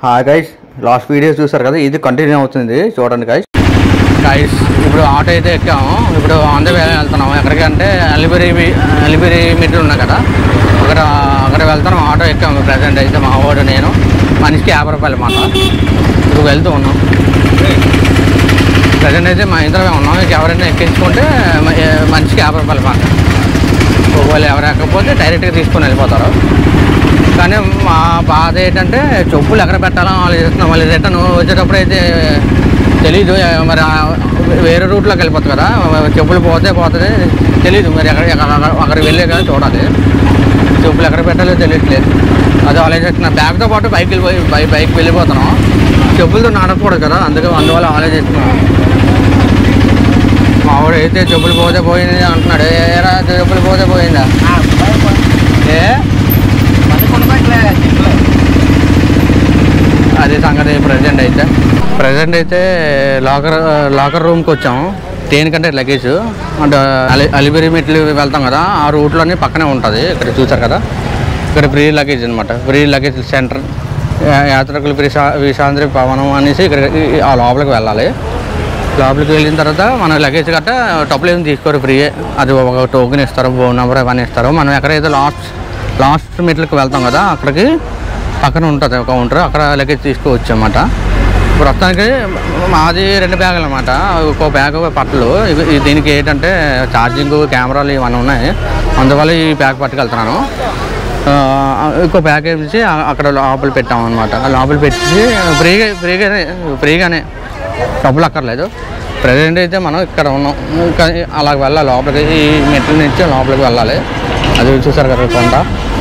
Hi guys last videos చూసారు కదా ఇది కంటిన్యూ అవుతుంది చూడండి గైస్ గైస్ ఇప్పుడు ఆటో అయితే ఎక్కాము ఇప్పుడు ఆన్ ద వే వెళ్తున్నాము ఎక్కడికంటే అలిబిరి అలిబిరి మెట్లు ఉన్నాయి కదా అక్కడ అక్కడ వెళ్తున్నాం ఆటో ఎక్కాము ప్రజెంట్ అయితే మా వాడు నేను మనిషికి యాభై రూపాయలు మాట ఇప్పుడు వెళ్తూ ఉన్నాం ప్రజెంట్ అయితే మా ఇద్దరమే ఉన్నాం ఇక ఎవరైనా ఎక్కించుకుంటే మ- ఏ- మనిషికి యాభై రూపాయలు మాట ఒకవేళ ఎవరు ఎక్కకపోతే డైరెక్ట్గా తీసుకొని వెళ్ళిపోతారు కానీ మా బాధ ఏంటంటే చెప్పులు ఎక్కడ పెట్టాలో ఆలోచిస్తున్నాం మళ్ళీ రిటర్న్ వచ్చేటప్పుడు అయితే తెలీదు ఏ- మరి ఆ వేరే రూట్లోకి వెళ్ళిపోతుంది కదా చెప్పులు పోతే పోతుంది తెలీదు మరి ఎక్కడ ఎక్కడ- అక్కడికి వెళ్ళే కదా చూడాలి చెప్పులు ఎక్కడ పెట్టాలో తెలియట్లేదు అది ఆలోచిస్తున్నా బ్యాగ్తో పాటు బైక్ వెళ్ళిపోయి బై బైక్ వెళ్ళిపోతున్నాం చెప్పులతో నడకూడదు కదా అందుకే అందువల్ల ఆలోచిస్తున్నాం మా వాడు అయితే చెప్పులు పోతే పోయింది అంటున్నాడు ఏరా చెప్పులు పోతే పోయిందా ఏ అది సంగతి ప్రజెంట్ అయితే ప్రజెంట్ అయితే లాకర్ లాకర్ రూమ్కి వచ్చాము దేనికంటే లగేజ్ అంటే అలి అలిబిరి మెట్లు వెళ్తాం కదా ఆ రూట్లోనే పక్కనే ఉంటుంది ఇక్కడ చూసారు కదా ఇక్కడ ఫ్రీ లగేజ్ అనమాట ఫ్రీ లగేజ్ సెంటర్ యా- యాత్రికులు విశా విశాంద్రి భవనం అనేసి ఇక్కడ ఈ- ఆ లోపలికి వెళ్ళాలి లోపలికి వెళ్ళిన తర్వాత మన లగేజ్ గట్ట టప్పులు ఏమి తీసుకోరు ఫ్రీ అది ఒక టోకెన్ ఇస్తారు ఫోన్ నెంబర్ అవన్నీ ఇస్తారు మనం ఎక్కడైతే లాస్ట్ లాస్ట్ మెట్లకి వెళ్తాం కదా అక్కడికి పక్కన ఉంటుంది ఒక కౌంటర్ అక్కడ లగేజ్ తీసుకోవచ్చు అన్నమాట ప్రస్తుతానికి మాది రెండు బ్యాగులు అనమాట ఒక్కో బ్యాగ్ పట్టలు ఇవి- ఇది దీనికి ఏంటంటే ఛార్జింగ్ కెమెరాలు ఇవన్నీ ఉన్నాయి అందువల్ల ఈ బ్యాగ్ పట్టుకెళ్తున్నాను ఆ, ఇంకో బ్యాగ్ వేసి అక్కడ లోపల పెట్టాం అనమాట లోపల పెట్టి ఫ్రీగా ఫ్రీగానే ఫ్రీగానే డబ్బులు అక్కర్లేదు ప్రజెంట్ అయితే మనం ఇక్కడ ఉన్నాం ఇంకా అలా వెళ్ళాలి లోపలికి ఈ మెట్ల నుంచి లోపలికి వెళ్ళాలి అది చూసారు కదా కొండ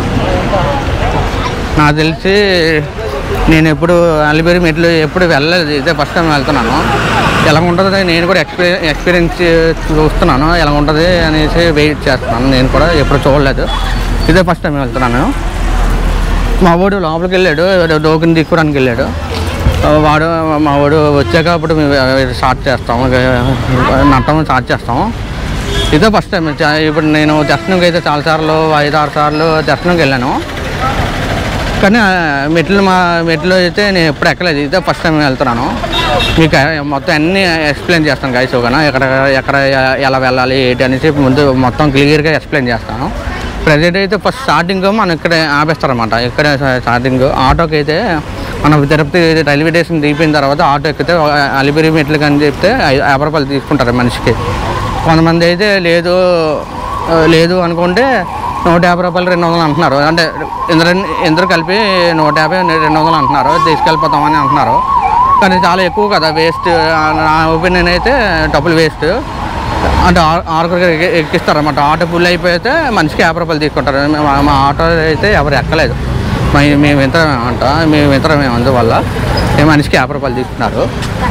నాకు తెలిసి నేను ఎప్పుడు అలిబేరి మెట్లు ఎప్పుడు వెళ్ళలేదు ఇదే ఫస్ట్ టైం వెళ్తున్నాను ఎలా ఉంటుంది నేను కూడా ఎక్స్పీ ఎక్స్పీరియన్స్ చూస్తున్నాను ఎలా ఉంటుంది అనేసి వెయిట్ చేస్తున్నాను నేను కూడా ఎప్పుడు చూడలేదు ఇదే ఫస్ట్ టైం వెళ్తున్నాను మా వాడు లోపలికి వెళ్ళాడు డోకుని దిక్కుడానికి వెళ్ళాడు ఆ, వాడు మా వాడు వచ్చాక అప్పుడు మేము స్టార్ట్ చేస్తాము నట్టం స్టార్ట్ చేస్తాము ఇదే ఫస్ట్ టైం చా- ఇప్పుడు నేను దర్శనంకి అయితే చాలాసార్లు ఐదు ఆరు సార్లు దర్శనంకి వెళ్ళాను కానీ ఆ, మెట్లు మా మెట్లు అయితే నేను ఎప్పుడు ఎక్కలేదు ఇదే ఫస్ట్ టైం వెళ్తున్నాను మీకు ఆ, మొత్తం అన్నీ ఎక్స్ప్లెయిన్ చేస్తాను గైస్ ఓకేనా ఎక్కడ ఎక్కడ ఎ- ఎలా వెళ్ళాలి ఏంటి అనేసి ముందు మొత్తం క్లియర్గా ఎక్స్ప్లెయిన్ చేస్తాను ప్రజెంట్ అయితే ఫస్ట్ స్టార్టింగ్ మనం ఇక్కడ ఆపేస్తారనమాట ఇక్కడ స్టార్టింగ్ ఆటోకి అయితే మనం తిరుపతి రైల్వే స్టేషన్ దిగిపోయిన తర్వాత ఆటో ఎక్కితే ఒక అలిపిరి మెట్లకి అని చెప్తే ఐ- యాభై రూపాయలు తీసుకుంటారు మనిషికి కొంతమంది అయితే లేదు ఆ, లేదు అనుకుంటే నూట యాభై రూపాయలు రెండు వందలు అంటున్నారు అంటే ఇందరు ఇందరు కలిపి నూట యాభై రెండు వందలు అంటున్నారు తీసుకెళ్ళిపోతామని అంటున్నారు కానీ చాలా ఎక్కువ కదా వేస్ట్ నా ఒపీనియన్ అయితే డబ్బులు వేస్ట్ అంటే ఆ- ఆరుగురికి ఎక్కి- ఎక్కిస్తారన్నమాట ఆటో ఫుల్ అయిపోతే మనిషికి యాభై రూపాయలు తీసుకుంటారు మా మా ఆటో అయితే ఎవరు ఎక్కలేదు మే- మేము వింతరమే అంట మేము వింతరమే అందువల్ల మేము మనిషికి యాభై రూపాయలు తీసుకున్నారు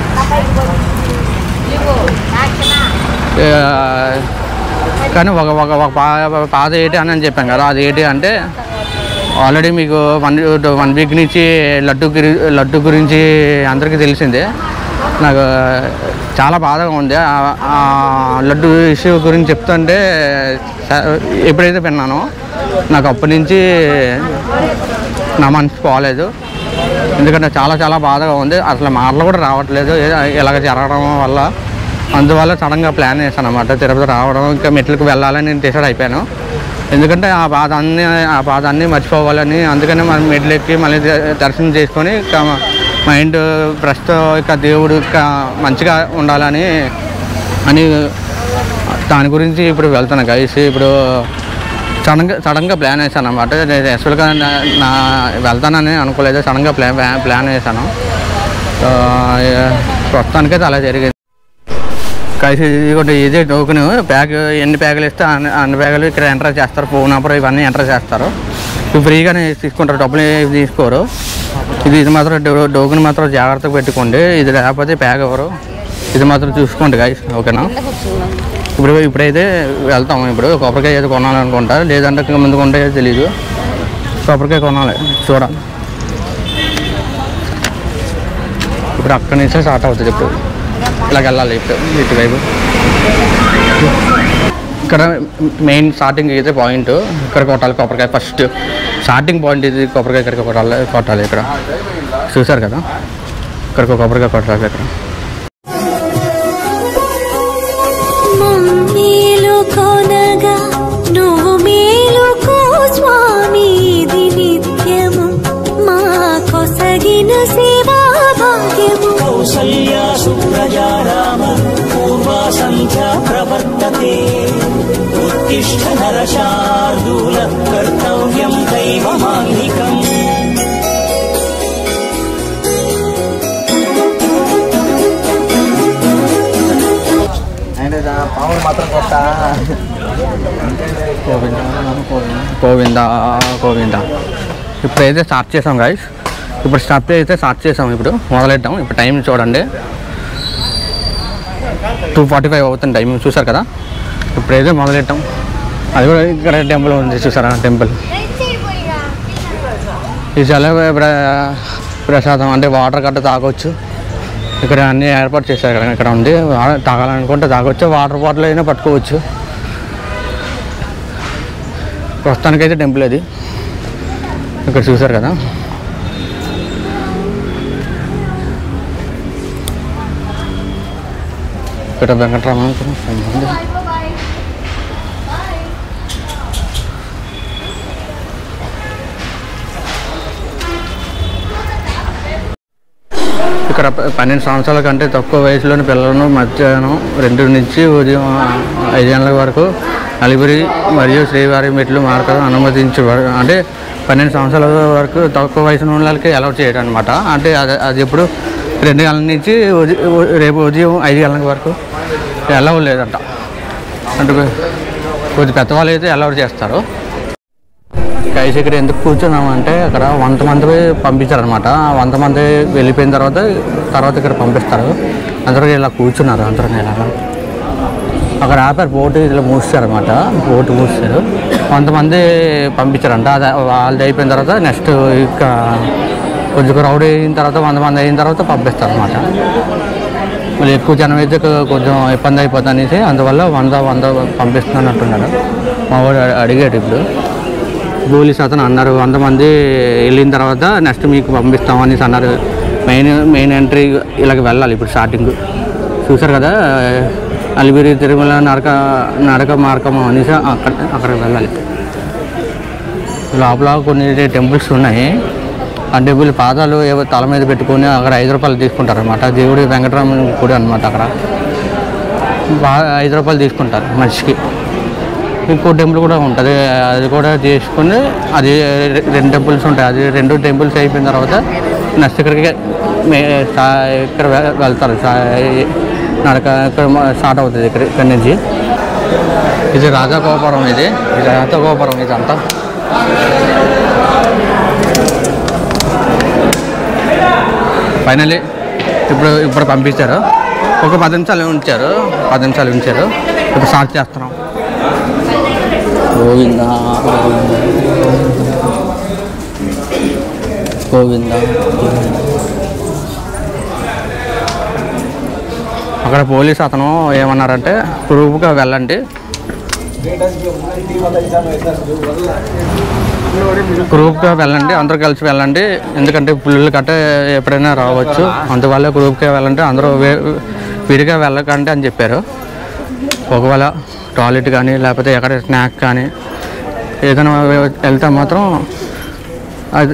ఆ, కానీ ఒక ఒక ఒక పా- పాత ఏంటి అని అని చెప్పాం కదా అది ఏంటి అంటే ఆల్రెడీ మీకు వన్ వన్ వీక్ నుంచి లడ్డు గురి లడ్డు గురించి అందరికీ తెలిసిందే నాకు చాలా బాధగా ఉంది ఆ- ఆ లడ్డు ఇష్యూ గురించి చెప్తుంటే స- ఎప్పుడైతే విన్నానో నాకు అప్పటి నుంచి నా మనసు పోలేదు ఎందుకంటే చాలా చాలా బాధగా ఉంది అసలు మాటలు కూడా రావట్లేదు ఏ- ఇలాగ జరగడం వల్ల అందువల్ల సడన్గా ప్లాన్ చేశాను అనమాట తిరుపతి రావడం ఇంకా మెట్లకు వెళ్ళాలని నేను డిసైడ్ అయిపోయాను ఎందుకంటే ఆ బాధ అన్ని ఆ బాధ అన్నీ మర్చిపోవాలని అందుకనే మనం మెట్లు ఎక్కి మళ్ళీ ద- దర్శనం చేసుకొని ఇక మైండ్ ప్రస్తుతం ఇక దేవుడు ఇక మంచిగా ఉండాలని అని దాని గురించి ఇప్పుడు వెళ్తాను గైస్ ఇప్పుడు సడన్గా సడన్గా ప్లాన్ వేసాను అనమాట నేను యాక్చువల్గా నా- నా వెళ్తానని అనుకోలేదు సడన్గా ప్లాన్ ప్లాన్ వేసాను ఆ, ప్రస్తుతానికైతే అలా జరిగింది కలిసి ఇదిగోండి ఇదే టోకెన్ ప్యాక్ ఎన్ని ప్యాకులు ఇస్తే అన్ని అన్ని ప్యాకులు ఇక్కడ ఎంటర్ చేస్తారు ఫోన్ నెంబర్ ఇవన్నీ ఎంటర్ చేస్తారు ఇవి ఫ్రీగానే తీసుకుంటారు డబ్బులు ఏవి తీసుకోరు ఇది ఇది మాత్రం డో- టోకెన్ మాత్రం జాగ్రత్తగా పెట్టుకోండి ఇది లేకపోతే ప్యాక్ ఎవరు ఇది మాత్రం చూసుకోండి గాయస్ ఓకేనా ఇప్పుడు ఇప్పుడైతే వెళ్తాము ఇప్పుడు కొబ్బరికాయ అయితే కొనాలనుకుంటా లేదంటే ఇంకా ముందు కొంటే తెలీదు కొబ్బరికాయ కొనాలి చూడాలి ఇప్పుడు అక్కడి నుంచే స్టార్ట్ అవుతుంది ఇప్పుడు ఇలాగ వెళ్ళాలి ఇప్పుడు ఇటువైపు ఇక్కడ మెయిన్ స్టార్టింగ్ అయితే పాయింట్ ఇక్కడ కొట్టాలి కొబ్బరికాయ ఫస్ట్ స్టార్టింగ్ పాయింట్ ఇది కొబ్బరికాయ ఇక్కడికి కొట్టాలి కొట్టాలి ఇక్కడ చూసారు కదా ఇక్కడికి కొబ్బరికాయ కొట్టాలి ఇక్కడ మమ్మీలు కొనగా నువ్వు మేలుకో స్వామి ఇది నిత్యము మా కొసగిన సేవా భాగ్యము कौसल्या सुप्रजा राम पूर्वा सन्ध्या प्रवर्तते उत्तिष्ठ नरशार्दूल कर्तव्यम् दैवमाह्निकम् పావులు మాత్రం కొత్త గోవింద గోవింద గోవింద ఇప్పుడైతే స్టార్ట్ చేసాం గాయస్ ఇప్పుడు స్టార్ట్ అయితే స్టార్ట్ చేసాం ఇప్పుడు మొదలెట్టాం ఇప్పుడు టైం చూడండి టూ ఫార్టీ ఫైవ్ అవుతుంది టైం చూసారు కదా ఇప్పుడైతే మొదలెట్టాం అది కూడా ఇక్కడ టెంపుల్ ఉంది చూసారా టెంపుల్ ఈ జల ప్ర- ప్రసాదం అంటే వాటర్ గట్ట తాగొచ్చు ఇక్కడ అన్ని ఏర్పాటు చేశారు కదా ఇక్కడ ఉంది వా- తాగాలనుకుంటే తాగొచ్చు వాటర్ బాటిల్ అయినా పట్టుకోవచ్చు ప్రస్తుతానికైతే టెంపుల్ అది ఇక్కడ చూసారు కదా ఇక్కడ వెంకటరమణ ఉంది. ఇక్కడ ప- పన్నెండు సంవత్సరాల కంటే తక్కువ వయసులోని పిల్లలను మధ్యాహ్నం రెండు నుంచి ఉదయం ఐదు గంటల వరకు అలిపిరి మరియు శ్రీవారి మెట్లు మార్గం అనుమతించ అంటే పన్నెండు సంవత్సరాల వరకు తక్కువ వయసు ఉన్న వాళ్ళకి అలౌట్ చేయడం అనమాట అంటే అది అది ఎప్పుడు రెండు గంటల నుంచి ఉదయం రేపు ఉదయం ఐదు గంటల వరకు అలౌ లేదంట అంటే కొద్ది పెద్దవాళ్ళు అయితే అలౌట్ చేస్తారు గైస్ ఇక్కడ ఎందుకు కూర్చున్నామంటే అక్కడ వంద మంది పంపించారనమాట వంద మంది వెళ్ళిపోయిన తర్వాత తర్వాత ఇక్కడ పంపిస్తారు అందరూ ఇలా కూర్చున్నారు అందరూ ఇలా అక్కడ ఆపారు బోటు ఇలా మూసారనమాట బోటు మూసారు కొంతమంది పంపించారంట అది వాళ్ళది అయిపోయిన తర్వాత నెక్స్ట్ ఇక కొంచెం క్రౌడ్ అయిన తర్వాత వంద మంది అయిన తర్వాత పంపిస్తారు అనమాట మళ్ళీ ఎక్కువ జనం అయితే కొ- కొంచెం ఇబ్బంది అయిపోతుంది అనేసి అందువల్ల వంద వంద పంపిస్తున్నాను అంటున్నారు మా వాడు అ- అడిగాడు ఇప్పుడు పోలీస్ అతను అన్నారు వంద మంది వెళ్ళిన తర్వాత నెక్స్ట్ మీకు పంపిస్తాం అనేసి అన్నారు మెయిన్ మెయిన్ ఎంట్రీ ఇలాగ వెళ్ళాలి ఇప్పుడు స్టార్టింగ్ చూసారు కదా అలిపిరి తిరుమల నడక నడక మార్గం అనేసి అక్కడ అక్కడికి వెళ్ళాలి లోపల కొన్ని టెంపుల్స్ ఉన్నాయి ఆ టెంపుల్ పాదాలు ఏవో తల మీద పెట్టుకొని అక్కడ ఐదు రూపాయలు తీసుకుంటారు అనమాట దేవుడి వెంకటరామన్ గుడి అనమాట అక్కడ బాగా ఐదు రూపాయలు తీసుకుంటారు మనిషికి ఇంకో టెంపుల్ కూడా ఉంటుంది అది కూడా చేసుకుని అది రె- రెండు టెంపుల్స్ ఉంటాయి అది రెండు టెంపుల్స్ అయిపోయిన తర్వాత నెక్స్ట్ ఇక్కడికి మే- సా- ఇక్కడ వె- వెళ్తారు సా- నడక ఇక్కడ స్టార్ట్ అవుతుంది ఇక్కడ ఇక్కడ నుంచి ఇది రాజా గోపురం ఇది ఇది రాజా గోపురం ఇదంతా ఫైనలీ ఇప్పుడు ఇప్పుడు పంపించారు ఒక పది నిమిషాలు ఉంచారు పది నిమిషాలు ఉంచారు ఇప్పుడు స్టార్ట్ చేస్తున్నాం గోవింద గోవింద అక్కడ పోలీస్ అతను ఏమన్నారంటే గ్రూప్గా వెళ్ళండి గ్రూప్గా వెళ్ళండి అందరూ కలిసి వెళ్ళండి ఎందుకంటే పుల్లులు గట్ట ఎప్పుడైనా రావచ్చు అందువల్ల గ్రూప్గా వెళ్ళండి అందరూ వే- విడిగా వెళ్ళకండి అని చెప్పారు ఒకవేళ టాయిలెట్ కానీ లేకపోతే ఎక్కడ స్నాక్ కానీ ఏదైనా వె- వెళ్తే మాత్రం అది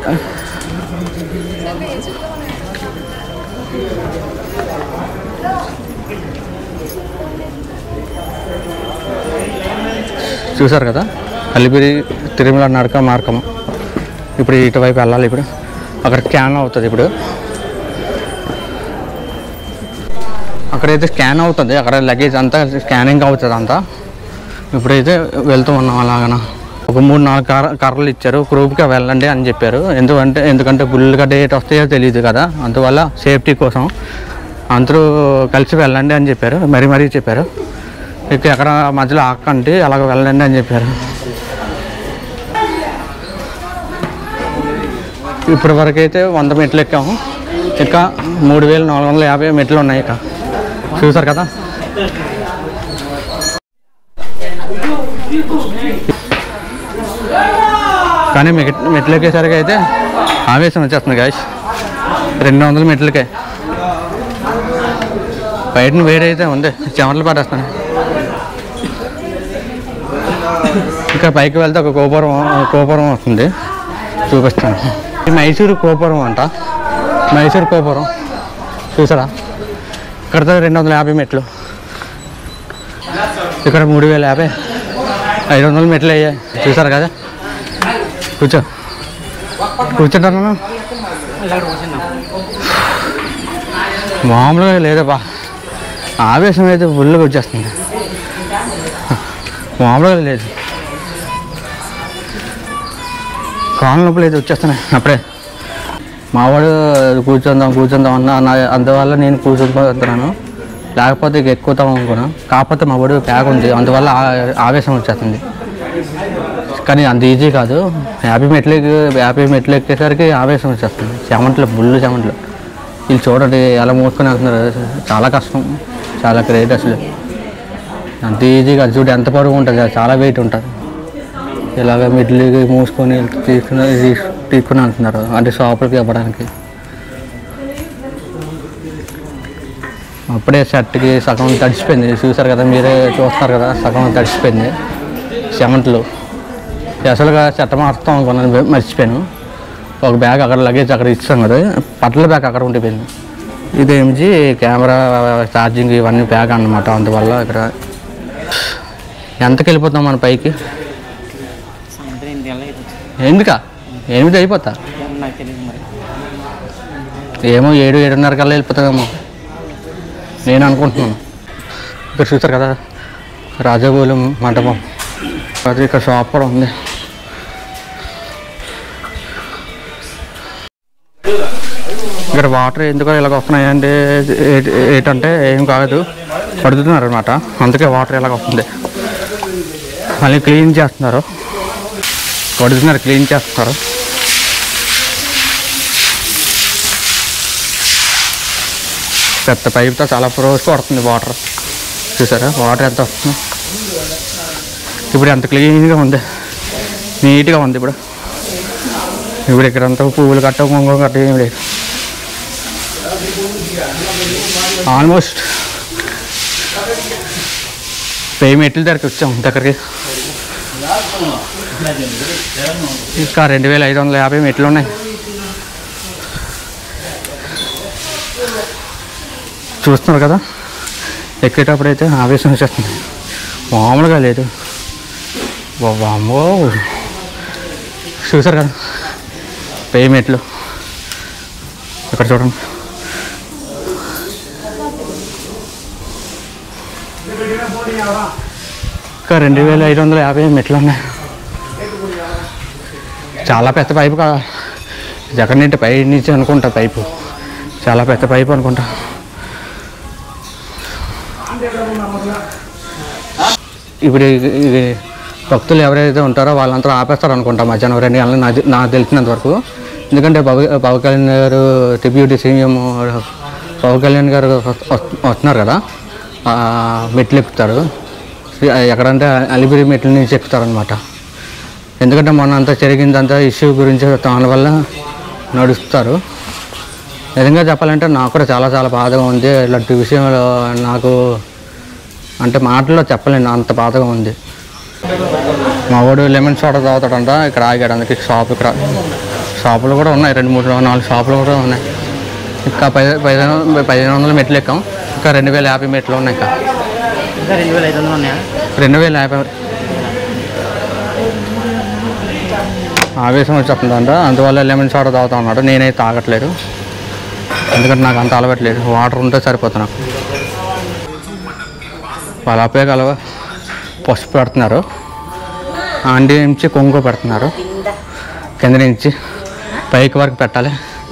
చూసారు కదా అలిపిరి తిరుమల నడక మార్గం ఇప్పుడు ఇటువైపు వెళ్ళాలి ఇప్పుడు అక్కడ స్కాన్ అవుతుంది ఇప్పుడు అక్కడైతే స్కాన్ అవుతుంది అక్కడ లగేజ్ అంతా స్కానింగ్ అవుతుంది అంతా ఇప్పుడైతే వెళ్తూ ఉన్నాం అలాగన ఒక మూడు నాలుగు కర్ర కర్రలు ఇచ్చారు గ్రూప్గా వెళ్ళండి అని చెప్పారు ఎందుకంటే ఎందుకంటే బుల్లు గడ్డ ఏటి వస్తాయో తెలియదు కదా అందువల్ల సేఫ్టీ కోసం అందరూ కలిసి వెళ్ళండి అని చెప్పారు మరీ మరీ చెప్పారు ఇక ఎక్కడ మధ్యలో ఆకండి అలాగ వెళ్ళండి అని చెప్పారు ఇప్పటి వరకు అయితే వంద మెట్లు ఎక్కాము ఇంకా మూడు వేల నాలుగు వందల యాభై మెట్లు ఉన్నాయి ఇక చూసారు కదా కానీ మెట్ మెట్లు ఎక్కేసరికి అయితే ఆవేశం వచ్చేస్తుంది గాయస్ రెండు వందల మెట్లకే బయటను వేడైతే ఉంది చెమటలు పడేస్తాను ఇంకా పైకి వెళ్తే ఒక గోపురం గోపురం వస్తుంది చూపిస్తాను ఇది మైసూరు గోపురం అంట మైసూరు గోపురం చూసారా ఇక్కడతో రెండు వందల యాభై మెట్లు ఇక్కడ మూడు వేల యాభై ఐదు వందల మెట్లు అయ్యాయి చూసారు కదా కూర్చో కూర్చుంటాను మామూలుగా లేదబ్బా ఆవేశం అయితే ఫుల్గా వచ్చేస్తుంది మామూలుగా లేదు కాళ్ళ నొప్పులు అయితే వచ్చేస్తున్నాయి అప్పుడే మావాడు కూర్చుందాం కూర్చుందాం అన్న నా అందువల్ల నేను కూర్చుంటున్నాను లేకపోతే ఇక ఎక్కుతాం అనుకున్నా కాకపోతే మా వాడు ప్యాక్ ఉంది అందువల్ల ఆ- ఆవేశం వచ్చేస్తుంది కానీ అంత ఈజీ కాదు యాభై మెట్లు ఎక్కి- యాభై మెట్లు ఎక్కేసరికి ఆవేశం వచ్చేస్తుంది చెమంటలు బుల్లు చెమంటలు వీళ్ళు చూడండి ఎలా మోసుకొని వెళ్తున్నారు చాలా కష్టం చాలా గ్రేట్ అసలు అంత ఈజీగా చూడు ఎంత పొడవు ఉంటుంది చాలా వెయిట్ ఉంటుంది ఇలాగ మెట్లు మూసుకొని తీసుకుని తీసు- తీసుకుని వెళ్తున్నారు అంటే షాపులకి ఇవ్వడానికి అప్పుడే షర్ట్కి సగం తడిసిపోయింది చూసారు కదా మీరే చూస్తారు కదా సగం తడిసిపోయింది చెమంటలు అసలుగా చెత్త మారుతాం అనుకున్నాను మె- మర్చిపోయాను ఒక బ్యాగ్ అక్కడ లగేజ్ అక్కడ ఇచ్చాం కదా బట్టల బ్యాగ్ అక్కడ ఉండిపోయింది ఇదేమిచి కెమెరా ఛార్జింగ్ ఇవన్నీ బ్యాగ్ అన్నమాట అందువల్ల ఇక్కడ ఎంతకి వెళ్ళిపోతాం మన పైకి సాయంత్రం ఎనిమిది గంటలకు అయిపోతుంది ఎందుకా ఎనిమిది అయిపోతా నాకు తెలియదు మరి ఏమో ఏడు ఏడున్నర కల్లా వెళ్ళిపోతామేమో నేను అనుకుంటున్నాను ఇక్కడ చూస్తారు కదా రాజగోళం మండపం అది ఇక్కడ షాప్ కూడా ఉంది ఇక్కడ వాటర్ ఎందుకో ఇలాగ వస్తున్నాయి అంటే ఏ- ఏంటంటే ఏం కాదు పడుతున్నారు అనమాట అందుకే వాటర్ ఇలాగ వస్తుంది మళ్ళీ క్లీన్ చేస్తున్నారు పడుతున్నారు క్లీన్ చేస్తున్నారు పెద్ద పైప్తో చాలా రోజు పడుతుంది వాటర్ చూసారా వాటర్ ఎంత వస్తుంది ఇప్పుడు ఎంత క్లీన్గా ఉంది నీట్గా ఉంది ఇప్పుడు ఇప్పుడు ఇక్కడంతా పువ్వులు కట్ట కుంకుమ కట్ట ఏం లేదు ఆల్మోస్ట్ వెయ్యి మెట్ల దగ్గరికి వచ్చాం దగ్గరికి ఇంకా రెండు వేల ఐదు వందల యాభై మెట్లు ఉన్నాయి చూస్తున్నారు కదా ఎక్కేటప్పుడు అయితే ఆవేశం వచ్చేస్తుంది మామూలుగా లేదు వామ్మో చూసారు కదా వెయ్యి మెట్లు ఇక్కడ చూడండి ఇంకా రెండు వేల ఐదు వందల యాభై మెట్లు ఉన్నాయి చాలా పెద్ద పైపు కా ఇది ఎక్కడి నుండి పై నుంచి అనుకుంటా పైపు చాలా పెద్ద పైపు అనుకుంటా ఇప్పుడు ఇది- ఇది భక్తులు ఎవరైతే ఉంటారో వాళ్ళంతా ఆపేస్తారు అనుకుంటా మధ్యాహ్నం రెండు గంటలకు నాకు నాకు తెలిసినంత వరకు ఎందుకంటే పవ పవన్ కళ్యాణ్ గారు డిప్యూటీ సీఎం పవన్ కళ్యాణ్ గారు వస్- వస్- వస్తున్నారు కదా ఆ, మెట్లు ఎక్కుతారు ఎక్కడంటే అలిపిరి మెట్ల నుంచి ఎక్కుతారనమాట ఎందుకంటే మొన్న అంతా జరిగిందంతా ఇష్యూ గురించి దాని వల్ల నడుస్తారు నిజంగా చెప్పాలంటే నాకు కూడా చాలా చాలా బాధగా ఉంది ఇలాంటి విషయంలో నాకు అంటే మాటల్లో చెప్పలేను అంత బాధగా ఉంది మా వాడు లెమన్ సోడా తాగుతాడంట ఇక్కడ ఆగాడు అందుకే షాప్ ఇక్కడ షాపులు కూడా ఉన్నాయి రెండు మూడు నాలుగు షాపులు కూడా ఉన్నాయి ఇంకా పై పదిహేను పదిహేను వందల మెట్లు ఎక్కాం ఇంకా రెండు వేల యాభై మెట్లు ఉన్నాయి ఇంకా ఇంకా రెండు వేల ఐదు వందలు ఉన్నాయా రెండు వేల యాభై ఆవేశం వచ్చేస్తుందంట అందువల్ల లెమన్ సోడా తాగుతా ఉన్నాడు నేనైతే తాగట్లేదు ఎందుకంటే నాకు అంత అలవాట్లేదు వాటర్ ఉంటే సరిపోతుంది నాకు వాళ్ళ అప్పే కలవ పసుపు పెడుతున్నారు ఆంటీ నుంచి కొంగు పెడుతున్నారు కింద నుంచి పైకి వరకు పెట్టాలి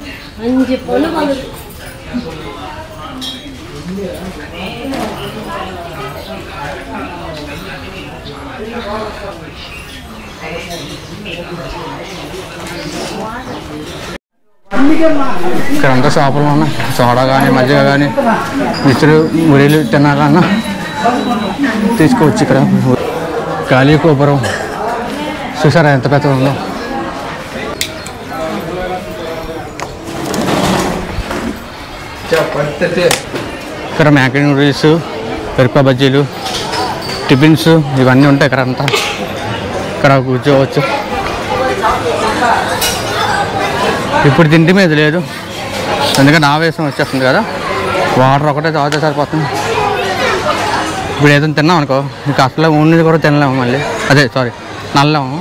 ఇక్కడ అంతా షాపులు ఉన్నాయి సోడా కానీ మజ్జిగ కానీ మిక్చరు మురీలు తినాలన్నా తీసుకోవచ్చు ఇక్కడ గాలి గోపురం చూసారా ఎంత పెద్ద ఉందో ఇక్కడ మ్యాగీ నూడిల్స్ పెరుక బజ్జీలు టిఫిన్స్ ఇవన్నీ ఉంటాయి ఇక్కడ అంతా ఇక్కడ కూర్చోవచ్చు ఇప్పుడు తిండి మీద లేదు ఎందుకంటే ఆవేశం వచ్చేస్తుంది కదా వాటర్ ఒకటే తాగితే సరిపోతుంది ఇప్పుడు ఏదైనా తిన్నాం అనుకో ఇంకా అసలు ఉన్నది కూడా తినలేము మళ్ళీ అదే సారీ నల్లము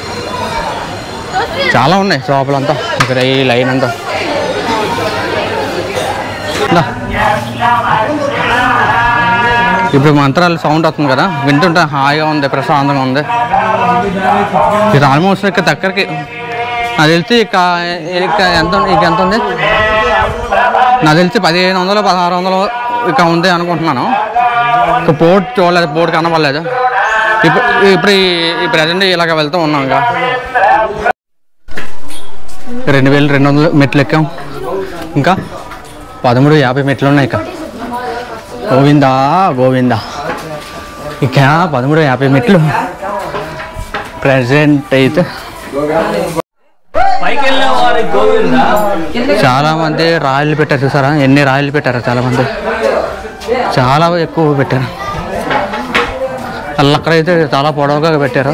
చాలా ఉన్నాయి షాపులంతా ఇక్కడ ఈ లైన్ అంతా దా. ఇప్పుడు మంత్రాలు సౌండ్ వస్తుంది కదా వింటుంటే హాయిగా ఉంది ప్రశాంతంగా ఉంది ఇది ఆల్మోస్ట్ ఇక్కడ దగ్గరికి నాకు తెలిసి ఇక ఇక ఎంత ఇక ఎంత ఉంది నాకు తెలిసి పదిహేను వందలు పదహారు వందలు ఇక ఉంది అనుకుంటున్నాను ఇక పోర్ట్ చూడలేదు పోర్ట్ కనపడలేదు ఇప్పుడు ఇప్పుడు ఈ- ఈ ప్రజెంట్ ఇలాగ వెళ్తూ ఉన్నాం ఇంకా రెండు వేలు రెండు వందలు మెట్లు ఎక్కాం ఇంకా పదమూడు యాభై మెట్లు ఉన్నాయి ఇక గోవిందా గోవిందా ఇక పదమూడు యాభై మెట్లు ప్రజెంట్ అయితే పైకి వెళ్ళిన వారి గోవింద చాలా మంది రాయలు పెట్టారు చూసారా ఎన్ని రాయలు పెట్టారు చాలా మంది చాలా ఎక్కువ పెట్టారు అల్లక్కడైతే చాలా పొడవుగా పెట్టారు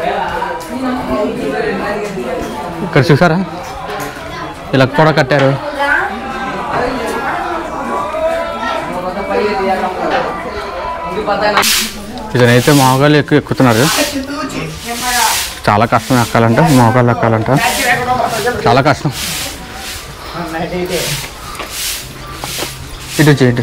ఇక్కడ చూసారా ఇలా కూడా కట్టారు ఇదనైతే మోగాలు ఎక్కువ ఎక్కుతున్నారు చాలా కష్టం ఎక్కాలంట మోగాలు ఎక్కాలంట చాలా కష్టం ఇటు చేయండి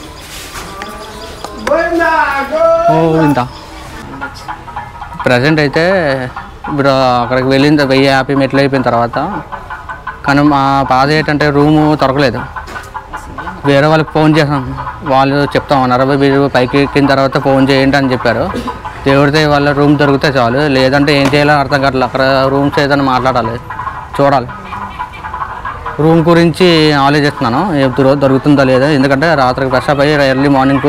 ఓ ఇంత ప్రజెంట్ అయితే ఇప్పుడు అక్కడికి వెళ్ళిన తర్వాత వెయ్యి యాభై మెట్లు అయిపోయిన తర్వాత కానీ మా బాధ ఏంటంటే రూము దొరకలేదు వేరే వాళ్ళకి ఫోన్ చేసాం వాళ్ళు చెప్తామన్నారు మీరు పైకి ఎక్కిన తర్వాత ఫోన్ చేయండి అని చెప్పారు దేవుడితే వాళ్ళ రూమ్ దొరికితే చాలు లేదంటే ఏం చేయాలో అర్థం కావట్లేదు అక్కడ రూమ్స్ ఏదైనా మాట్లాడాలి చూడాలి రూమ్ గురించి ఆలోచిస్తున్నాను ఎప్పుడు దొరుకుతుందా లేదా ఎందుకంటే రాత్రికి ఫ్రెష్ అప్ అయ్యి ఎర్లీ మార్నింగ్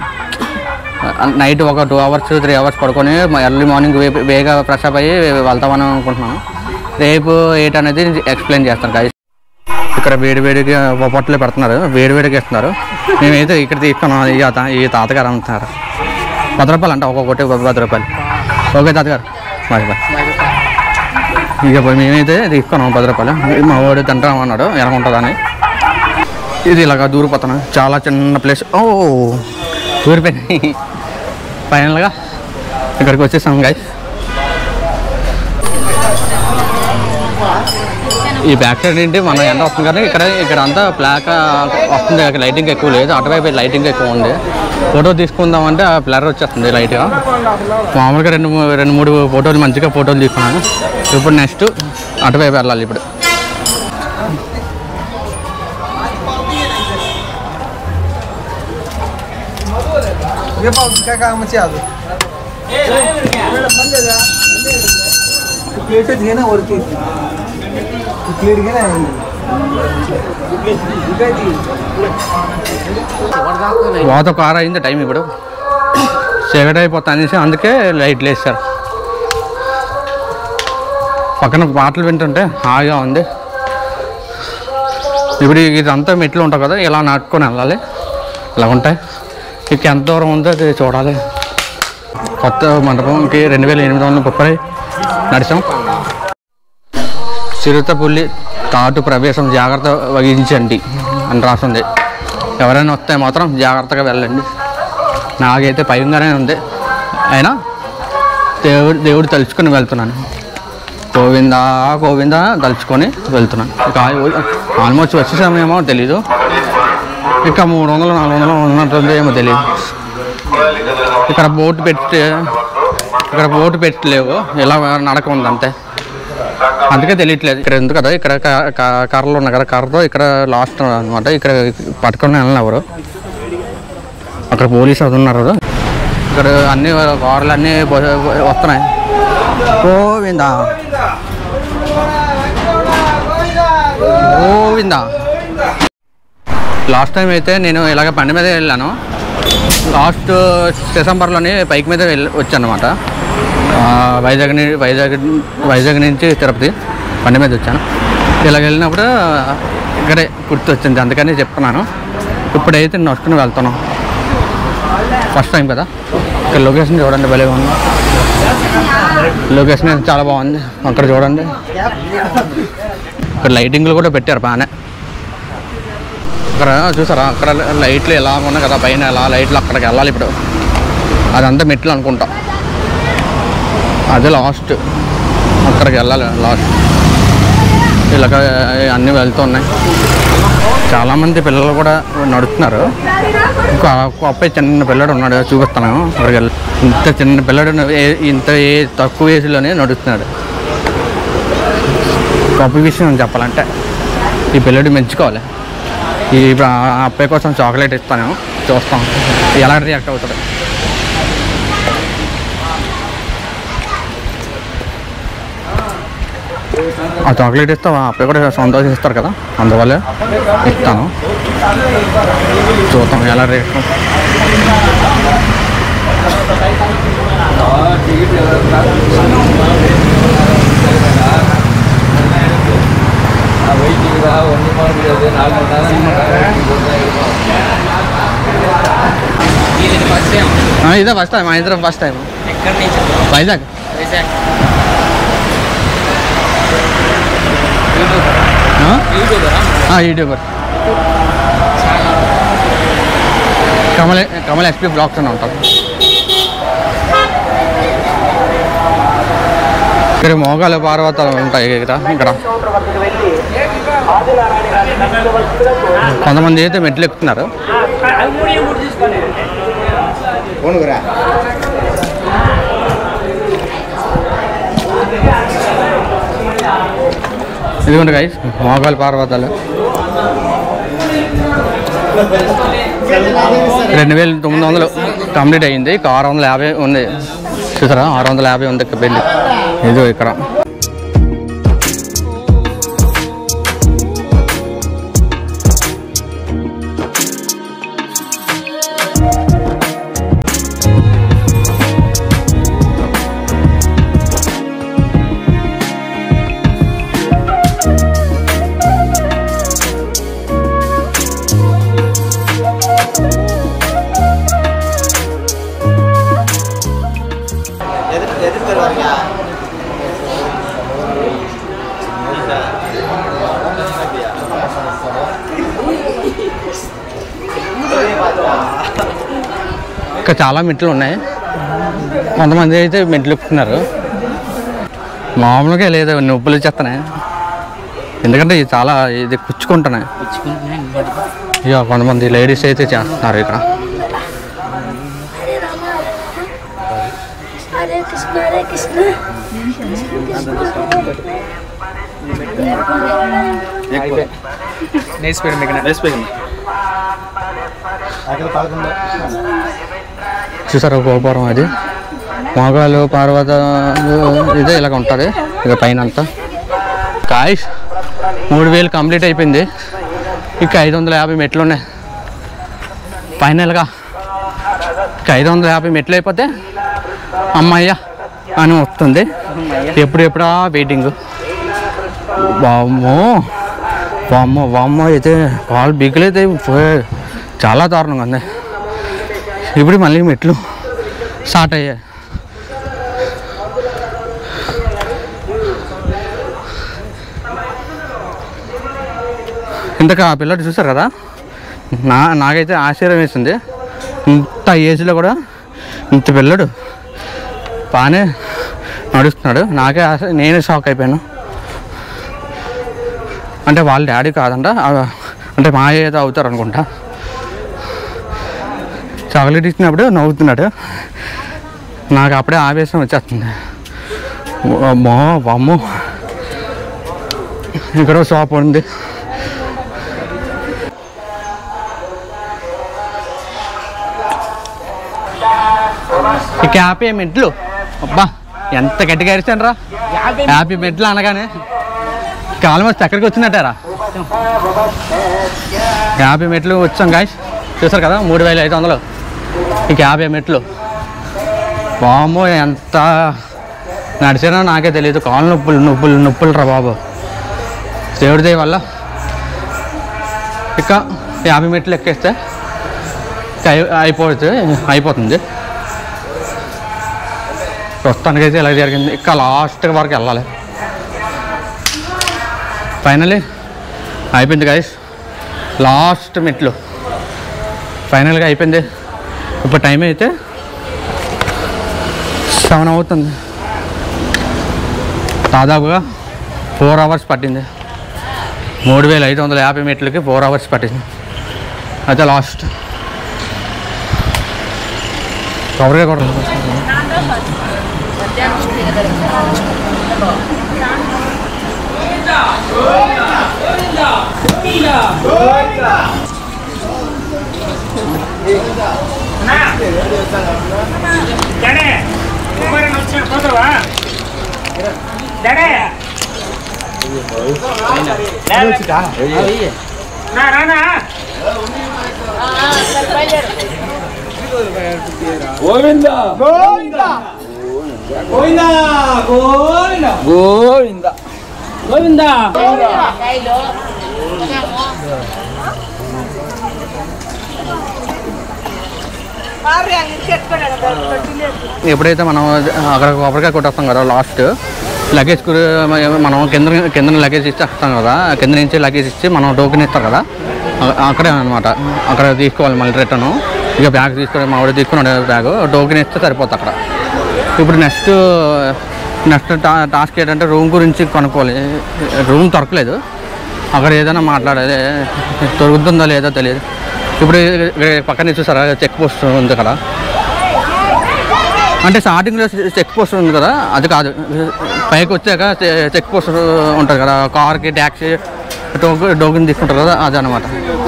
నైట్ ఒక టూ అవర్స్ త్రీ అవర్స్ పడుకొని ఎర్లీ మార్నింగ్ వేగా ఫ్రెష్ అప్ అయ్యి వెళ్తామని అనుకుంటున్నాను రేపు ఏంటి అనేది ఎక్స్ప్లెయిన్ చేస్తాను guys. ఇక్కడ వేడి వేడిగా పొట్టలు పెడుతున్నారు వేడి వేడిగా ఇస్తున్నారు మేమైతే ఇక్కడ తీసుకున్నాం ఈ తాత ఈ తాతగారు అమ్ముతున్నారు పది రూపాయలు అంట ఒక్కొక్కటి పది రూపాయలు ఓకే తాతగారు బాయ్ బాయ్ ఇక పోయి మేమైతే తీసుకున్నాం పది రూపాయలు మా వాడు తింటాం అన్నాడు ఎలాగుంటుందని ఇది ఇలాగ దూరిపోతున్నాను చాలా చిన్న ప్లేస్ ఓ దూరిపోయింది ఫైనల్గా ఇక్కడికి వచ్చేసాం గాయస్ ఈ బ్యాక్ సైడ్ ఏంటి మనం ఎండ వస్తుంది కానీ ఇక్కడ ఇక్కడ అంతా బ్లాక్ వస్తుంది ఇక్కడ లైటింగ్ ఎక్కువ లేదు అటువైపు లైటింగ్ ఎక్కువ ఉంది ఫోటో తీసుకుందామంటే ఆ బ్లర్ వచ్చేస్తుంది లైట్గా మామూలుగా రెండు మూ- రెండు మూడు ఫోటోలు మంచిగా ఫోటోలు తీసుకున్నాను ఇప్పుడు నెక్స్ట్ అటువైపు వెళ్ళాలి ఇప్పుడు ये पाऊस काय कामाची अजून प्लेटच घे ना वरती प्लेट घे ना काय ती వాత ఒక ఆరు అయింది టైం ఇప్పుడు చీకటి అయిపోతా అనేసి అందుకే లైట్లు వేస్తారు పక్కన పాటలు వింటుంటే హాయిగా ఉంది ఇప్పుడు ఇదంతా మెట్లు ఉంటాయి కదా ఇలా నాటుకొని వెళ్ళాలి ఇలా ఉంటాయి ఇక ఎంత దూరం ఉందో అది చూడాలి కొత్త మండపంకి రెండు వేల ఎనిమిది వందల ముప్పై నడిచాం చిరుతపుల్లి తాటు ప్రవేశం జాగ్రత్త వహించండి అని రాసింది ఎవరైనా వస్తే మాత్రం జాగ్రత్తగా వెళ్ళండి నాకైతే భయంగానే ఉంది అయినా దేవుడు దేవుడు తలుచుకొని వెళ్తున్నాను గోవిందా గోవిందా తలుచుకొని వెళ్తున్నాను ఇక ఆల్మోస్ట్ వచ్చేసామేమో తెలీదు ఇక మూడు వందలు నాలుగు వందలు ఉన్నట్టుంది ఏమో తెలియదు ఇక్కడ బోటు పెట్టి ఇక్కడ బోటు పెట్టలేవు ఇలా నడక ఉంది అంతే అందుకే తెలియట్లేదు ఇక్కడ ఎందుకు కదా ఇక్కడ క- క- కర్రలు ఉన్నాయి కదా కర్రతో ఇక్కడ లాస్ట్ అనమాట ఇక్కడ పట్టుకొని వెళ్ళిన ఎవరు అక్కడ పోలీసు అది ఉన్నారు ఇక్కడ అన్ని కార్లు అన్నీ బ- వస్తున్నాయి గోవిందా గోవిందా లాస్ట్ టైం అయితే నేను ఇలాగ బండి మీద వెళ్ళాను లాస్ట్ డిసెంబర్లోని బైక్ మీద వెళ్ళి వచ్చాను అనమాట వైజాగ్ ని- వైజాగ్ వైజాగ్ నుంచి తిరుపతి బండి మీద వచ్చాను ఇలాగ వెళ్ళినప్పుడు ఇక్కడే గుర్తొచ్చింది అందుకని చెప్తున్నాను ఇప్పుడైతే నడుచుకుని వెళ్తున్నాం ఫస్ట్ టైం కదా ఇక్కడ లొకేషన్ చూడండి భలే ఉంది లొకేషన్ అయితే చాలా బాగుంది అక్కడ చూడండి ఇక్కడ లైటింగ్లు కూడా పెట్టారు బాగానే అక్కడ చూసారా అక్కడ లైట్లు ఎలా ఉన్నాయి కదా పైన ఎలా లైట్లు అక్కడికి వెళ్ళాలి ఇప్పుడు అదంతా మెట్లు అనుకుంటా అదే లాస్ట్ అక్కడికి వెళ్ళాలి లాస్ట్ ఇలాగ అన్నీ వెళ్తున్నాయి చాలామంది పిల్లలు కూడా నడుస్తున్నారు ఇంకో ఒక అబ్బాయి చిన్న పిల్లడు ఉన్నాడు చూపిస్తాను అక్కడికి వెళ్ళి ఇంత చిన్న పిల్లడు ఏ- ఇంత ఏ తక్కువ ఏజ్లోనే నడుస్తున్నాడు గొప్ప విషయం చెప్పాలంటే ఈ పిల్లడు మెచ్చుకోవాలి ఈ ఇప్పుడు ఆ ఆ అబ్బాయి కోసం చాక్లెట్ ఇస్తాను చూస్తాం ఎలా రియాక్ట్ అవుతాడు ఆ చాక్లెట్ ఇస్తే ఆ అబ్బాయి కూడా సంతోషిస్తారు కదా అందువల్ల ఇస్తాను చూద్దాం ఎలా రేట్ ఇది ఫస్ట్ టైం ఆ, ఇదే ఫస్ట్ టైం మా ఇద్దరం ఫస్ట్ టైం ఎక్కడి నుంచి వైజాగ్ వైజాగ్ ఆ? యూట్యూబరా ఆ, YouTuber Kamal Kamal SP blogs అని ఉంటారు ఇక్కడ మోగాలు పార్వతాలు ఉంటాయి ఇక్కడ ఇక్కడ కొంతమంది అయితే మెట్లు ఎక్కుతున్నారు పోనుగురా ఇదిగోండి గైస్ మోగాలు పర్వతాలు రెండు వేల తొమ్మిది వందలు కంప్లీట్ అయ్యింది ఇక ఆరు వందల యాభై ఉంది చూసారా ఆరు వందల యాభై ఉంది ఇక్కడ బిల్లు ఇదిగో ఇక్కడ ఇక్కడ చాలా మెట్లు ఉన్నాయి కొంతమంది అయితే మెట్లు ఎక్కుతున్నారు మామూలుగా లేదు నొప్పులు వచ్చేస్తున్నాయి ఎందుకంటే ఇది చాలా ఇది కుచ్చుకుంటున్నాయి పుచ్చుకుంటున్నాయి ఇంకోటి ఇక కొంతమంది లేడీస్ అయితే చేస్తున్నారు ఇక్కడ హరే కృష్ణ హరే కృష్ణ నేర్చిపోయాడు మీకు నేర్చిపోయింది అక్కడ పడుతుందా చూసారు గోపురం అది మోగాలు పర్వతాలు ఇదే ఇలాగ ఉంటుంది ఇక పైన అంతా కాయిష్ మూడు వేలు కంప్లీట్ అయిపోయింది ఇక ఐదు వందల యాభై మెట్లు ఉన్నాయి ఫైనల్గా ఇక ఐదు వందల యాభై మెట్లు అయిపోతే అమ్మయ్య అని వస్తుంది ఎప్పుడు ఎప్పుడా వెయిటింగ్ వామ్మో వామ్మో వామ్మో అయితే కాలు బిగులైతే పోయే- చాలా దారుణంగా ఉంది ఇప్పుడు మళ్ళీ మెట్లు స్టార్ట్ అయ్యాయి ఇంతకు ఆ పిల్లడు చూసారు కదా నా నాకైతే ఆశ్చర్యం వేసింది ఇంత ఏజ్లో కూడా ఇంత పిల్లడు బాగానే నడుస్తున్నాడు నాకే ఆశ- నేనే షాక్ అయిపోయాను అంటే వాళ్ళ డాడీ కాదంట ఆ- అంటే మా ఏదో అవుతారు అనుకుంటా చాక్లెట్ ఇచ్చినప్పుడు నవ్వుతున్నాడు నాకు అప్పుడే ఆవేశం వచ్చేస్తుంది అమ్మో అమ్మో ఇక్కడ షాప్ ఉంది ఈ హ్యాపీ మెట్లు అబ్బా ఎంత గట్టిగా అరిచాను రా హ్యాపీ మెట్లు అనగానే ఆల్మోస్ట్ ఎక్కడికి వచ్చినట్టారా యాభై మెట్లు వచ్చాం గాయస్ చూసారు కదా మూడు వేల ఐదు వందలు ఇక యాభై మెట్లు బామ్మో ఎంత నడిచానో నాకే తెలియదు కాళ్ళు నొప్పులు నొప్పులు నొప్పులు రా బాబు దేవుడి దయ వల్ల ఇక యాభై మెట్లు ఎక్కేస్తే ఇక అయి- అయిపోతుంది అయిపోతుంది ప్రస్తుతానికైతే ఇలా జరిగింది ఇంకా లాస్ట్ వరకు వెళ్ళాలి ఫైనలీ అయిపోయింది గైస్ లాస్ట్ మెట్లు ఫైనల్గా అయిపోయింది ఇప్పుడు టైం అయితే సెవెన్ అవుతుంది దాదాపుగా ఫోర్ అవర్స్ పట్టింది మూడు వేల ఐదు వందల యాభై మీటర్లకి ఫోర్ అవర్స్ పట్టింది అయితే లాస్ట్ కవరే కూడా ఎప్పుడైతే మనం అక్కడ కొబ్బరికాయ కొట్టేస్తాం కదా లాస్ట్ లగేజ్ కు- మనం కింద కింద లగేజ్ ఇచ్చి వస్తాం కదా కింద నుంచి లగేజ్ ఇచ్చి మనం టోకెన్ ఇస్తారు కదా అ- అక్కడే అనమాట అక్కడ తీసుకోవాలి మళ్ళీ రిటర్న్ ఇక బ్యాగ్ తీసుకొని మా వాడు తీసుకున్నాడు బ్యాగ్ టోకెన్ ఇస్తే సరిపోతుంది అక్కడ ఇప్పుడు నెక్స్ట్ నెక్స్ట్ టా టాస్క్ ఏంటంటే రూమ్ గురించి కనుక్కోవాలి రూమ్ దొరకలేదు అక్కడ ఏదైనా మాట్లాడాలి దొరుకుతుందో లేదో తెలియదు ఇప్పుడు ఇక్కడ పక్కన చూసారా చెక్ పోస్ట్ ఉంది కదా అంటే స్టార్టింగ్లో చెక్ పోస్ట్ ఉంది కదా అది కాదు పైకి వచ్చాక చె- చెక్ పోస్ట్ ఉంటుంది కదా కార్కి ట్యాక్సీ టోకెన్ టోకెన్ తీసుకుంటారు కదా అది అనమాట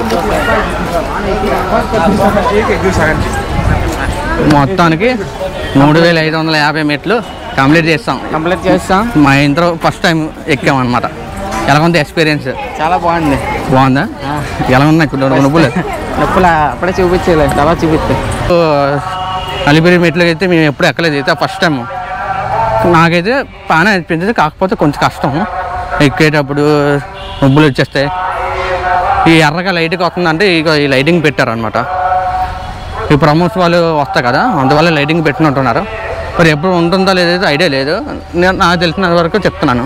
మొత్తానికి మూడు వేల ఐదు వందల యాభై మెట్లు కంప్లీట్ చేస్తాం కంప్లీట్ చేస్తాం మా ఇంట్లో ఫస్ట్ టైం ఎక్కామన్నమాట ఎలా ఉంది ఎక్స్పీరియన్స్ చాలా బాగుంది బాగుందా ఎలా ఉన్నాయి ఇప్పుడు నువ్వులు నొప్పులు అప్పుడే చూపించలే తర్వాత చూపిస్తే అలిపిరి మెట్లు అయితే మేము ఎప్పుడు ఎక్కలేదు అయితే ఫస్ట్ టైం నాకైతే బాగానే అనిపించింది కాకపోతే కొంచెం కష్టం ఎక్కేటప్పుడు నువ్వులు వచ్చేస్తాయి ఈ ఎర్రగా లైట్గా వస్తుందంటే ఇక ఈ లైటింగ్ పెట్టారనమాట ఈ ప్రమోస్ వాళ్ళు వస్తాయి కదా అందువల్ల లైటింగ్ పెట్టినట్టున్నారు మరి ఎప్పుడు ఉంటుందో లేదో ఐడియా లేదు నేను నాకు తెలిసిన వరకు చెప్తున్నాను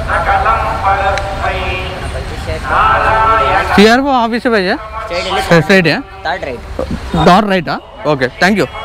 సిఆర్ఓ ఆఫీస్ భయ్యా స్ట్రైట్ థర్డ్ రైట్ డోర్ రైటా okay thank you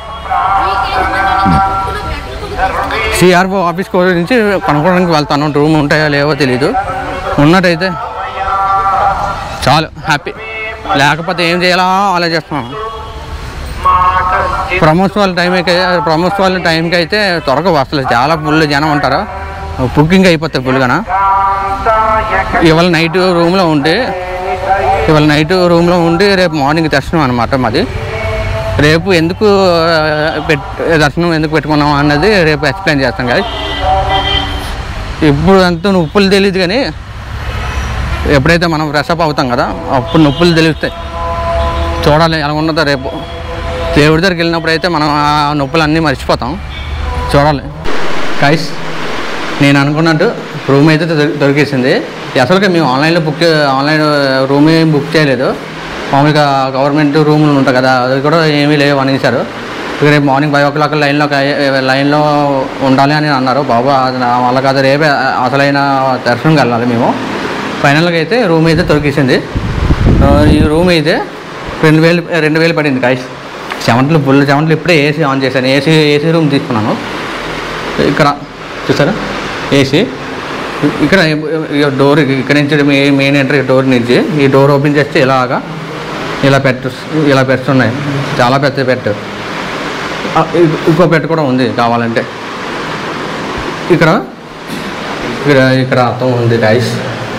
CRO office నుంచి కనుక్కోవడానికి వెళ్తాను రూమ్ ఉంటాయో లేవో తెలీదు ఉన్నట్టయితే చాలు హ్యాపీ లేకపోతే ఏం చేయాలా ఆలోచిస్తున్నాను బ్రహ్మోత్సవాల టైంకి బ్రహ్మోత్సవాల టైంకి అయితే త్వరగా అసలు చాలా ఫుల్ జనం ఉంటారు బుకింగ్ అయిపోతాయి ఫుల్గాన ఇవాళ నైట్ రూమ్లో ఉంటే ఇవాళ నైట్ రూమ్లో ఉండి రేపు మార్నింగ్ దర్శనం అనమాట మాది రేపు ఎందుకు ఆ, పెట్ దర్శనం ఎందుకు పెట్టుకున్నాం అన్నది రేపు ఎక్స్ప్లెయిన్ చేస్తాం కదా ఇప్పుడు అంతా నొప్పులు తెలియదు కానీ ఎప్పుడైతే మనం ఫ్రెషప్ అవుతాం కదా అప్పుడు నొప్పులు తెలుస్తాయి చూడాలి ఎలా ఉన్నదో రేపు దేవుడి దగ్గరికి వెళ్ళినప్పుడు అయితే మనం ఆ నొప్పులు అన్నీ మర్చిపోతాం చూడాలి కైస్ నేను అనుకున్నట్టు రూమ్ అయితే దొరి- దొరికేసింది అసలుగా మేము ఆన్లైన్లో బుక్ చే- ఆన్లైన్ రూమ్ ఏం బుక్ చేయలేదు మామూలుగా గవర్నమెంట్ రూములు ఉంటాయి కదా అది కూడా ఏమీ లేవు అనేసారు ఇక రేపు మార్నింగ్ ఫైవ్ ఓ క్లాక్ లైన్లో లైన్లో ఉండాలి అని అన్నారు బాబా అది నా వల్ల కాదు రేపే అసలైన దర్శనంకి వెళ్ళాలి మేము ఫైనల్గా అయితే రూమ్ అయితే దొరికేసింది ఆ, ఈ రూమ్ అయితే రెండు వేలు రెండు వేలు పడింది కాయస్ చెమటలు ఫుల్ చెమటలు ఇప్పుడే ఏసీ ఆన్ చేశాను ఏసీ ఏసీ రూమ్ తీసుకున్నాను ఇక్కడ చూసారా ఏసీ ఇక్కడ ఇక డోర్ ఇక్కడ నుంచి మెయిన్ మెయిన్ ఎంట్రీ డోర్ నుంచి ఈ డోర్ ఓపెన్ చేస్తే ఇలాగా ఇలా పెట్టు ఇలా పెట్టున్నాయి చాలా పెద్ద పెట్టు ఆ, ఇ- ఇంకో పెట్టు కూడా ఉంది కావాలంటే ఇక్కడ ఇక్కడ ఇక్కడ అర్థం ఉంది గైస్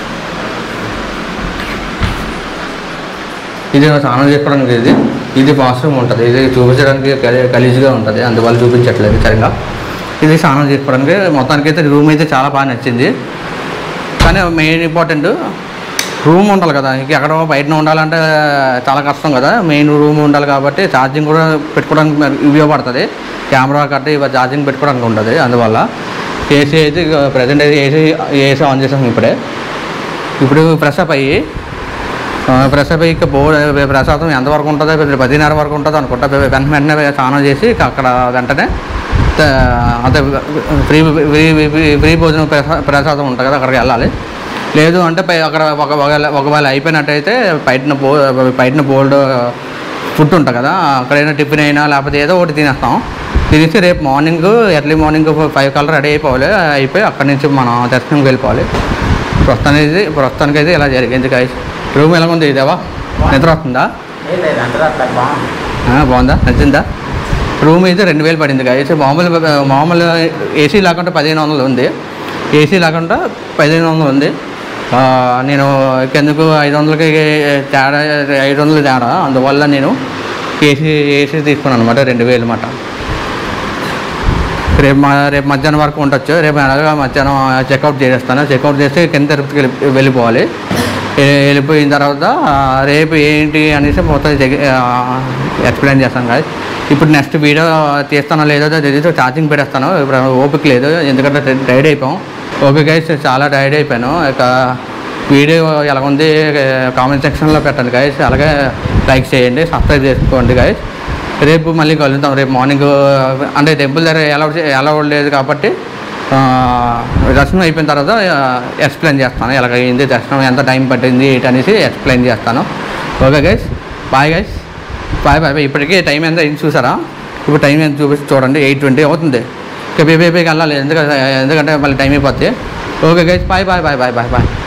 ఇది స్నానం చేసుకోవడానికి ఇది ఇది వాష్రూమ్ ఉంటుంది ఇది చూపించడానికి గలీ- గలీజ్గా ఉంటుంది అందువల్ల చూపించట్లేదు సరిగ్గా ఇది స్నానం చేసుకోవడానికి మొత్తానికి అయితే రూమ్ అయితే చాలా బాగా నచ్చింది కానీ మెయిన్ ఇంపార్టెంట్ రూమ్ ఉండాలి కదా ఇంక ఎక్కడో బయట ఉండాలంటే చాలా కష్టం కదా మెయిన్ రూమ్ ఉండాలి కాబట్టి ఛార్జింగ్ కూడా పెట్టుకోవడానికి మరి ఉపయోగపడుతుంది కెమెరా కట్టి ఇవి ఛార్జింగ్ పెట్టుకోవడానికి ఉంటుంది అందువల్ల ఏసీ అయితే ప్రజెంట్ అయితే ఏసీ ఏసీ ఆన్ చేసాం ఇప్పుడే ఇప్పుడు ఫ్రెష్ అప్ అయ్యి ఫ్రెష్ అప్ అయ్యి బో ప్రసాదం ఎంతవరకు ఉంటుందో ఇప్పుడు పదిన్నర వరకు ఉంటుందో అనుకుంటా వెంట వెంటనే స్నానం చేసి అక్కడ వెంటనే త- అంతే ఫ్రీ ఫ్రీ ఫ్రీ- ఫ్రీ భోజనం ప్రసా- ప్రసాదం ఉంటుంది కదా అక్కడికి వెళ్ళాలి లేదు అంటే పై అక్కడ ఒక ఒకవేళ ఒకవేళ అయిపోయినట్టయితే బయటన బో బయటన బోల్డ్ ఫుడ్ ఉంటుంది కదా అక్కడైనా టిఫిన్ అయినా లేకపోతే ఏదో ఒకటి తినేస్తాం తినేసి రేపు మార్నింగ్ ఎర్లీ మార్నింగ్ ఫైవ్ కల్లా రెడీ అయిపోవాలి అయిపోయి అక్కడి నుంచి మనం దర్శనంకి వెళ్ళిపోవాలి ప్రస్తుతానికి ప్రస్తుతానికి అయితే ఇలా జరిగింది గాయస్ రూమ్ ఎలా ఉంది ఇదేవా నిద్ర వస్తుందా ఆ, బాగుందా నచ్చిందా రూమ్ అయితే రెండు వేలు పడింది గాయస్ మామూలు మామూలు ఏసీ లేకుండా పదిహేను వందలు ఉంది ఏసీ లేకుండా పదిహేను వందలు ఉంది ఆ, నేను కిందకు ఐదు వందలకి తేడా ఐదు వందలు తేడా అందువల్ల నేను ఏసీ ఏసీ తీసుకున్నాను అనమాట రెండు వేలు అన్నమాట రేపు మా రేపు మధ్యాహ్నం వరకు ఉండొచ్చు రేపు అలాగా మధ్యాహ్నం చెక్అవుట్ చేసేస్తాను చెక్అవుట్ చేస్తే కింద తిరుపతికి వెళ్ళి వెళ్ళిపోవాలి ఏ- వెళ్ళిపోయిన తర్వాత ఆ, రేపు ఏంటి అనేసి మొత్తం ఎక్స్ప్లెయిన్ చేస్తాను కదా ఇప్పుడు నెక్స్ట్ వీడియో తీస్తానో లేదో తెలియదు ఛార్జింగ్ పెట్టేస్తాను ఇప్పుడు ఓపిక లేదు ఎందుకంటే టైర్డ్ అయిపోయాం ఓకే గైస్ చాలా టైర్డ్ అయిపోయాను ఇక వీడియో ఎలా ఉంది కామెంట్ సెక్షన్లో పెట్టండి గైస్ అలాగే లైక్ చేయండి సబ్స్క్రైబ్ చేసుకోండి గైస్ రేపు మళ్ళీ కలుద్దాం రేపు మార్నింగ్ అంటే టెంపుల్ దగ్గర ఎలా ఎలా లేదు కాబట్టి ఆ, దర్శనం అయిపోయిన తర్వాత ఎక్స్ప్లెయిన్ చేస్తాను ఎలాగ అయింది దర్శనం ఎంత టైం పట్టింది ఏంటి అనేసి ఎక్స్ప్లెయిన్ చేస్తాను okay guys bye guys bye bye bye ఇప్పటికీ టైం ఎంత అయింది చూసారా ఇప్పుడు టైం ఎంత చూపిస్తే చూడండి ఎయిట్ ట్వంటీ అవుతుంది ఇంకా బేబీకి వెళ్ళాలి ఎందుకంటే ఎందుకంటే మళ్ళీ టైం అయిపోద్ది okay guys bye bye bye bye bye bye